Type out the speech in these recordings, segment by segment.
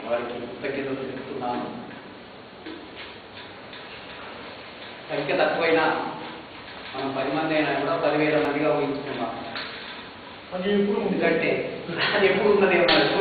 వారికి కృతజ్ఞతలు తెలుపుతున్నాను సంఖ్య తక్కువైనా మనం పది మంది అయినా కూడా పదివేల మందిగా ఊహించుకున్నాం అది ఎప్పుడు ఉంది. ఎందుకంటే అది ఎప్పుడు ఉన్నది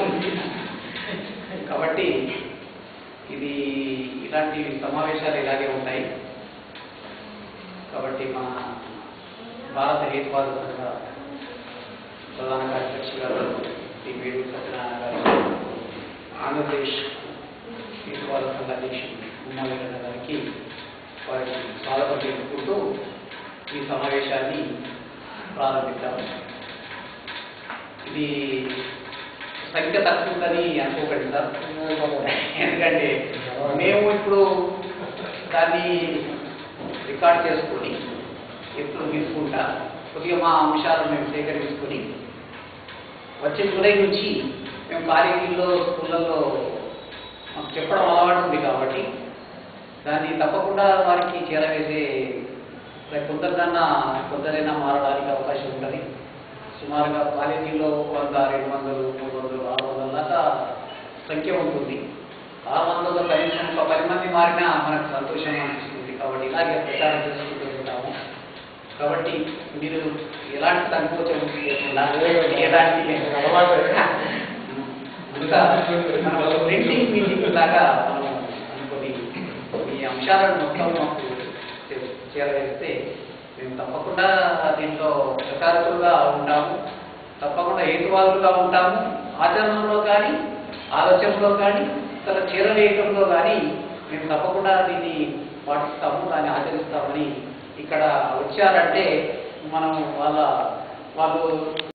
కాబట్టి ఇది ఇలాంటి సమావేశాలు ఇలాగే ఉంటాయి కాబట్టి మన భారత హేతువాద సంఘ ప్రధాన కార్యదర్శి గారు శ్రీ వేణు సత్యనారాయణ గారు ఆంధ్రప్రదేశ్ హేతువాద సంఘ అధ్యక్షుడు ఉమావేంద్ర గారికి వారికి స్వాగతం తెలుపుకుంటూ ఈ సమావేశాన్ని ప్రారంభిద్దాం ఇది సంఖ్య తక్కువ ఉందని అనుకోకండి సార్ ఎందుకంటే మేము ఇప్పుడు దాన్ని రికార్డ్ చేసుకొని ఎప్పుడు తీసుకుంటా కొద్దిగా మా అంశాలను మేము సేకరించుకొని వచ్చే జూలై నుంచి మేము కాలేజీల్లో స్కూళ్ళల్లో మాకు చెప్పడం అలవాటు ఉంది కాబట్టి దాన్ని తప్పకుండా వారికి చేరవేసే కొందరికన్నా కొందరైనా మారడానికి అవకాశం ఉంటుంది సుమారుగా కాలేజీలో వంద రెండు వందలు మూడు వందలు ఆరు వందల దాకా సంఖ్య ఉంటుంది ఆరు వందల కనీసం ఒక పది మంది మారినా మనకు సంతోషం అనిపిస్తుంది కాబట్టి ఇలాగే ప్రచారం చేసుకుంటూ ఉంటాము కాబట్టి మీరు ఎలాంటి సంకోచం లేకుండా ఎలాంటి ఇంకా మనం ప్రింటింగ్ మీటింగ్ లాగా మనం అనుకొని ఈ అంశాలను మొత్తం మాకు చే- చేరవేస్తే మేము తప్పకుండా దీంట్లో ప్రచారకులుగా ఉంటాము తప్పకుండా హేతువాదులుగా ఉంటాము ఆచరణలో కానీ ఆలోచనలో కానీ అసలు చేరవేయటంలో కానీ మేము తప్పకుండా దీన్ని పాటిస్తాము దాన్ని ఆచరిస్తామని ఇక్కడ వచ్చారంటే మనం వాళ్ళ వాళ్ళు